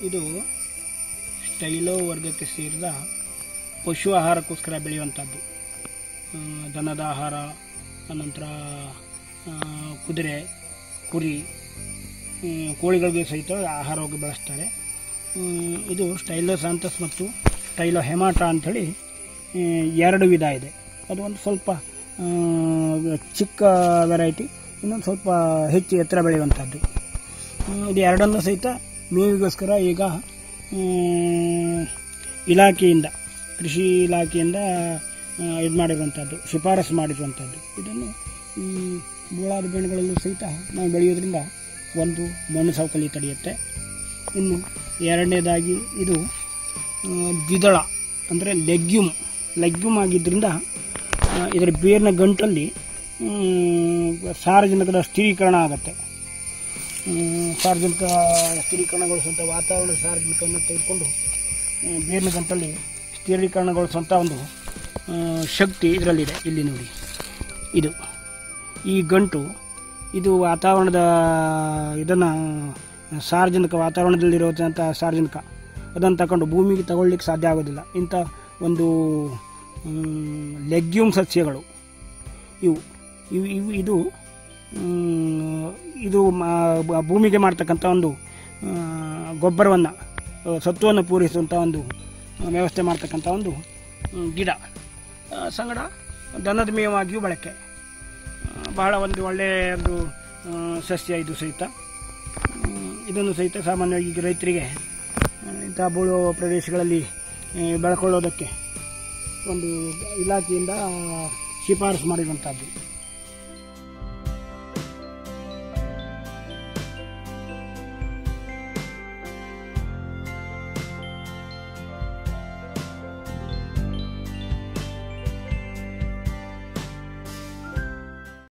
ಇದು ಸ್ಟೈಲೋ ವರ್ಗಕ್ಕೆ ಸೇರಿದ ಪಶು ಆಹಾರಕ್ಕೋಸ್ಕರ ಬೆಳೆಯುವಂಥದ್ದು ಆ, ದನದ ಆಹಾರ ಅನಂತರ ಆ, ಕುದುರೆ ಕುರಿ ಆ, ಕೋಳಿಗಳಿಗೆ ಸಹಿತ ಆಹಾರವಾಗಿ ಬಳಸ್ತಾರೆ ಹ್ಮ್, ಇದು ಸ್ಟೈಲೋ ಸಾಂತಸ್ ಮತ್ತು ಸ್ಟೈಲೋ ಹೆಮಾಟ ಅಂಥೇಳಿ ಆ, ಎರಡು ವಿಧ ಇದೆ ಅದು ಒಂದು ಸ್ವಲ್ಪ ಆ, ಚಿಕ್ಕ ವೆರೈಟಿ ಇನ್ನೊಂದು ಸ್ವಲ್ಪ ಹೆಚ್ಚು ಎತ್ತರ ಬೆಳೆಯುವಂಥದ್ದು ಹ್ಮ್, ಇದು ಎರಡನ್ನೂ ಸಹಿತ ಮೇವಿಗೋಸ್ಕರ ಈಗ ಹ್ಮ್, ಇಲಾಖೆಯಿಂದ ಕೃಷಿ ಇಲಾಖೆಯಿಂದ ಇದು ಮಾಡಿರುವಂಥದ್ದು ಶಿಫಾರಸು ಮಾಡಿರುವಂಥದ್ದು ಇದನ್ನು ಈ ಬೋಳಾದ ಬೆಳೆಗಳಲ್ಲೂ ಸಹಿತ ನಾವು ಬೆಳೆಯೋದ್ರಿಂದ ಒಂದು ಮಣ್ಣು ಸವಕಳಿ ತಡೆಯುತ್ತೆ ಇನ್ನು ಎರಡನೇದಾಗಿ ಇದು ಆ, ದ್ವಿದಳ ಅಂದರೆ ಲೆಗ್ಯೂಮ್ ಲೆಗ್ಯೂಮ್ ಆಗಿದ್ದರಿಂದ ಆ, ಇದರ ಬೇರಿನ ಗಂಟಲ್ಲಿ ಮ್, ಸಾರಜನಕದ ಸ್ಥಿರೀಕರಣ ಆಗುತ್ತೆ ಮ್, ಸಾರ್ವಜನಿಕ ಸ್ಥಿರೀಕರಣಗೊಳಿಸುವಂಥ ವಾತಾವರಣದ ಸಾರ್ವಜನಿಕವನ್ನು ತೆಗೆದುಕೊಂಡು ಆ, ಬೇರಿನ ಗಂಟಲ್ಲಿ ಸ್ಥಿರೀಕರಣಗೊಳಿಸುವಂಥ ಒಂದು ಆ, ಶಕ್ತಿ ಇದರಲ್ಲಿದೆ ಇಲ್ಲಿ ನೋಡಿ ಇದು ಈ ಗಂಟು ಇದು ವಾತಾವರಣದ ಇದನ್ನು ಸಾರ್ವಜನಿಕ ವಾತಾವರಣದಲ್ಲಿರುವಂಥ ಸಾರ್ವಜನಿಕ ಅದನ್ನು ತಗೊಂಡು ಭೂಮಿಗೆ ತಗೊಳ್ಳಿಕ್ಕೆ ಸಾಧ್ಯ ಆಗೋದಿಲ್ಲ ಇಂಥ ಒಂದು ಲೆಗ್ಯೂಮ್ ಸಸ್ಯಗಳು ಇವು ಇವು ಇವು ಇದು ಮ್, ಇದು ಮಾ- ಬ- ಭೂಮಿಗೆ ಮಾಡ್ತಕ್ಕಂಥ ಒಂದು ಗೊಬ್ಬರವನ್ನು ಸತ್ವವನ್ನು ಪೂರೈಸುವಂಥ ಒಂದು ಆ, ವ್ಯವಸ್ಥೆ ಮಾಡ್ತಕ್ಕಂಥ ಒಂದು ಮ್, ಗಿಡ ಆ, ಸಂಗಡ ದನದ ಮೇವಾಗಿಯೂ ಬಳಕೆ ಆ, ಬಹಳ ಒಂದು ಒಳ್ಳೆಯ ಒಂದು ಆ, ಸಸ್ಯ ಇದು ಸಹಿತ ಮ್, ಇದನ್ನು ಸಹಿತ ಸಾಮಾನ್ಯವಾಗಿ ಈಗ ರೈತರಿಗೆ ಆ, ಇಂಥ ಬೀಳುವ ಪ್ರದೇಶಗಳಲ್ಲಿ ಆ, ಬೆಳ್ಕೊಳ್ಳೋದಕ್ಕೆ ಒಂದು ಇಲಾಖೆಯಿಂದ ಶಿಫಾರಸು ಮಾಡಿರುವಂಥದ್ದು